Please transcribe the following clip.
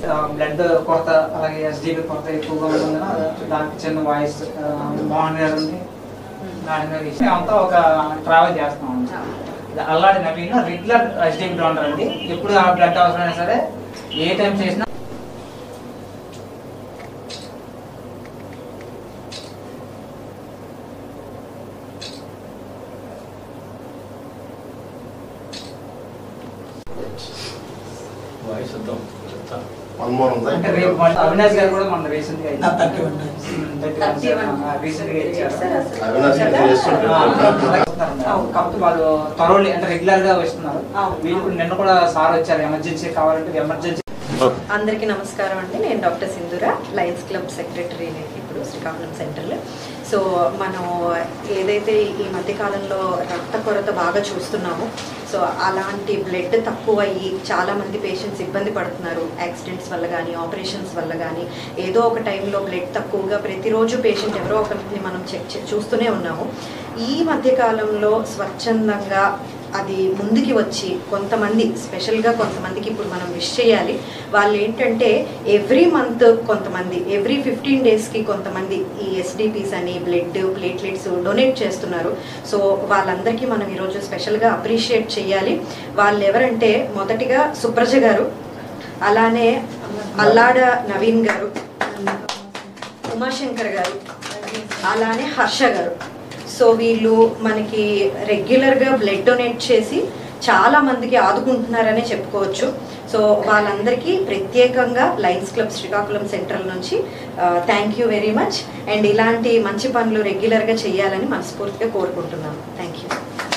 Blood కొరత అలాగే SDB కొరత ఎక్కువగా ఉంటుంది దానికి చిన్న వాయిస్ మోహన్ గారు ఉంది నారాయణ గారు ఇచ్చి అంతా ఒక ట్రావెల్ చేస్తాం Alladi Naveen regular SDB donor అండి ఎప్పుడు ఆ బ్లడ్ అవసరమైనా సరే ఏ టైం చేసినా వాయిస్ వద్దాం చెప్తా మన్మోహన్ ఉందా అంటే రేపు మన అవినాష్ గారు కూడా మన రీసెంట్ గా నా థర్టీ వన్ రీసెంట్ గా ఇచ్చారు అవినాష్ గారు చేస్తుంటారు. ఆ, అలాగే వస్తున్నారు. కాకపోతే వాళ్ళు థరోలీ అంటే రెగ్యులర్ గా వస్తున్నారు అవును. వీళ్ళు కూడా నిన్న కూడా సార్ వచ్చారు ఎమర్జెన్సీ కావాలంటే ఎమర్జెన్సీ అందరికీ నమస్కారం అండి నేను డాక్టర్ సింధుర లయన్స్ క్లబ్ సెక్రటరీని ఇప్పుడు శ్రీకాకుళం సెంటర్లో సో మనం ఏదైతే ఈ మధ్య కాలంలో రక్త కొరత బాగా చూస్తున్నామో సో అలాంటి బ్లడ్ తక్కువ అయ్యి చాలా మంది పేషెంట్స్ ఇబ్బంది పడుతున్నారు యాక్సిడెంట్స్ వల్ల కానీ ఆపరేషన్స్ వల్ల కానీ ఏదో ఒక టైంలో బ్లడ్ తక్కువగా ప్రతిరోజు పేషెంట్ ఎవరో ఒకరిని మనం చెక్ చే- చూస్తూనే ఉన్నాము ఈ మధ్య కాలంలో స్వచ్ఛందంగా అది ముందుకి వచ్చి కొంతమంది స్పెషల్గా కొంతమందికి ఇప్పుడు మనం విష్ చేయాలి వాళ్ళు ఏంటంటే ఎవ్రీ మంత్ కొంతమంది ఎవ్రీ ఫిఫ్టీన్ డేస్కి కొంతమంది ఈ ఎస్డిపిస్ అని బ్లడ్ ప్లేట్లెట్స్ డొనేట్ చేస్తున్నారు సో వాళ్ళందరికీ మనం ఈరోజు స్పెషల్గా అప్రిషియేట్ చేయాలి వాళ్ళు ఎవరంటే మొదటిగా సుప్రజ గారు అలానే అల్లాడ నవీన్ గారు ఉమాశంకర్ గారు అలానే హర్ష గారు సో వీళ్ళు మనకి రెగ్యులర్గా బ్లడ్ డొనేట్ చేసి చాలా మందికి ఆదుకుంటున్నారనే చెప్పుకోవచ్చు సో వాళ్ళందరికీ ప్రత్యేకంగా లయన్స్ క్లబ్ శ్రీకాకుళం సెంట్రల్ నుంచి thank you very much and ఇలాంటి మంచి పనులు రెగ్యులర్గా చేయాలని మనస్ఫూర్తిగా కోరుకుంటున్నాను థ్యాంక్ యూ